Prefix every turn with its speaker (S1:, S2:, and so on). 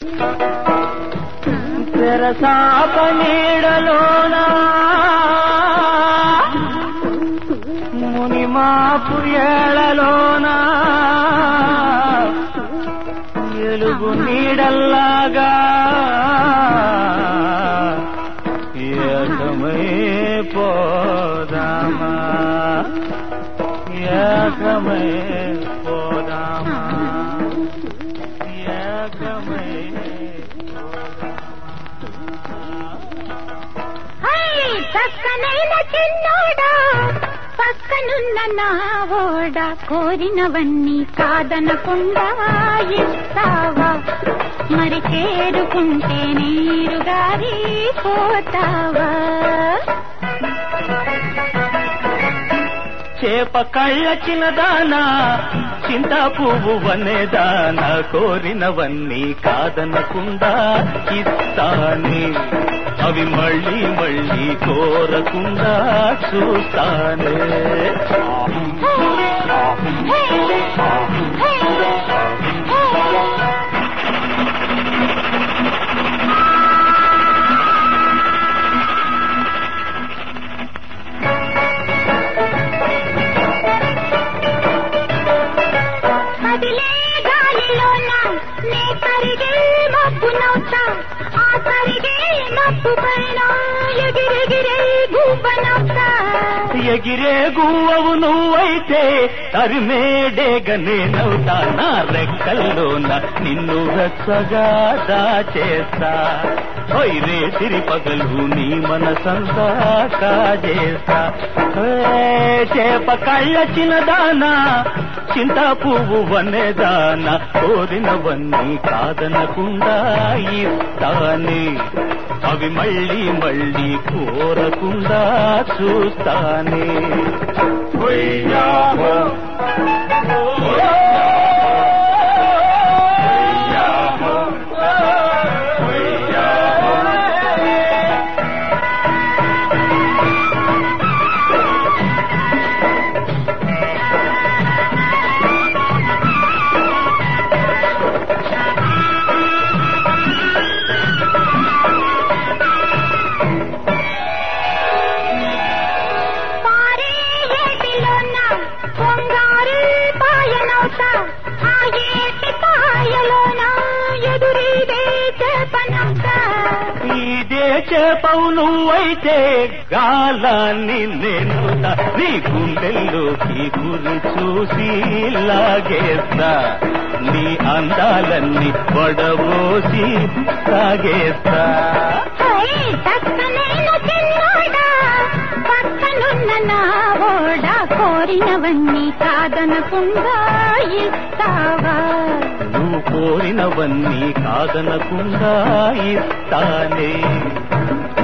S1: తెరసాప నీడలోనా మునిమాపు ఏళలోనా ఎలుగు నీడల్లాగా ఏకమై పోదామా ఏకమై పోదామా ఏకమై
S2: హై, చక్కనైన చిన్నోడా పక్కనున్న నా ఓడ కోరినవన్నీ కాదనకుండా ఇస్తావా మరి చేరుకుంటే నీరు గారి పోతావా
S1: చేప కళ్ళ చిన్నదానా చింత పువ్వు వనేదానా కోరినవన్నీ కాదనకుండా ఇస్తానే అవి మళ్ళీ మళ్ళీ కోరకుండా చూస్తానే
S2: కదిలే గాలిలోన నే కరిగే మబ్బు నవ్వుతా ఆ కరిగే మబ్బు పైన ఎగిరెగిరే గుబ్బనవుతా
S1: ఎగిరే గువ్వవు నువ్వైతే తరిమేడేగనే నవ్వుతా నా రెక్కల్లోన నిన్ను వెచ్చగా దాచేస్తా రే తిరి పగలు నీ మనసంతా కాజేస్తా ఏ చేప కళ్ళ చిన్నదానా చింత పువ్వు వనేదానా కోరినవన్నీ కాదనకుండా ఇస్తానే అవి మళ్ళీ మళ్ళీ కోరకుండా చూస్తానే ఒయ్యాహో. ఒయ్యాహో. ఒయ్యాహో.
S2: పారే ఏటిలోన పొంగారు పాయనవుతా ఆ ఏటి పాయలోన ఎదురీదే చేపనవుతా
S1: ఇదే చేపవు నువ్వైతే గాలాన్ని నేను నీ గుండెల్లోకి గురి చూసి లాగేస్తా నీ అందాలన్నీ వడబోసి సాగేస్తా
S2: హై, చక్కనైన చిన్నోడా పక్కనున్న నా ఓడ కోరినవన్నీ కాదనకుండా ఇస్తావా
S1: నువ్వు కోరినవన్నీ కాదనకుండా ఇస్తానే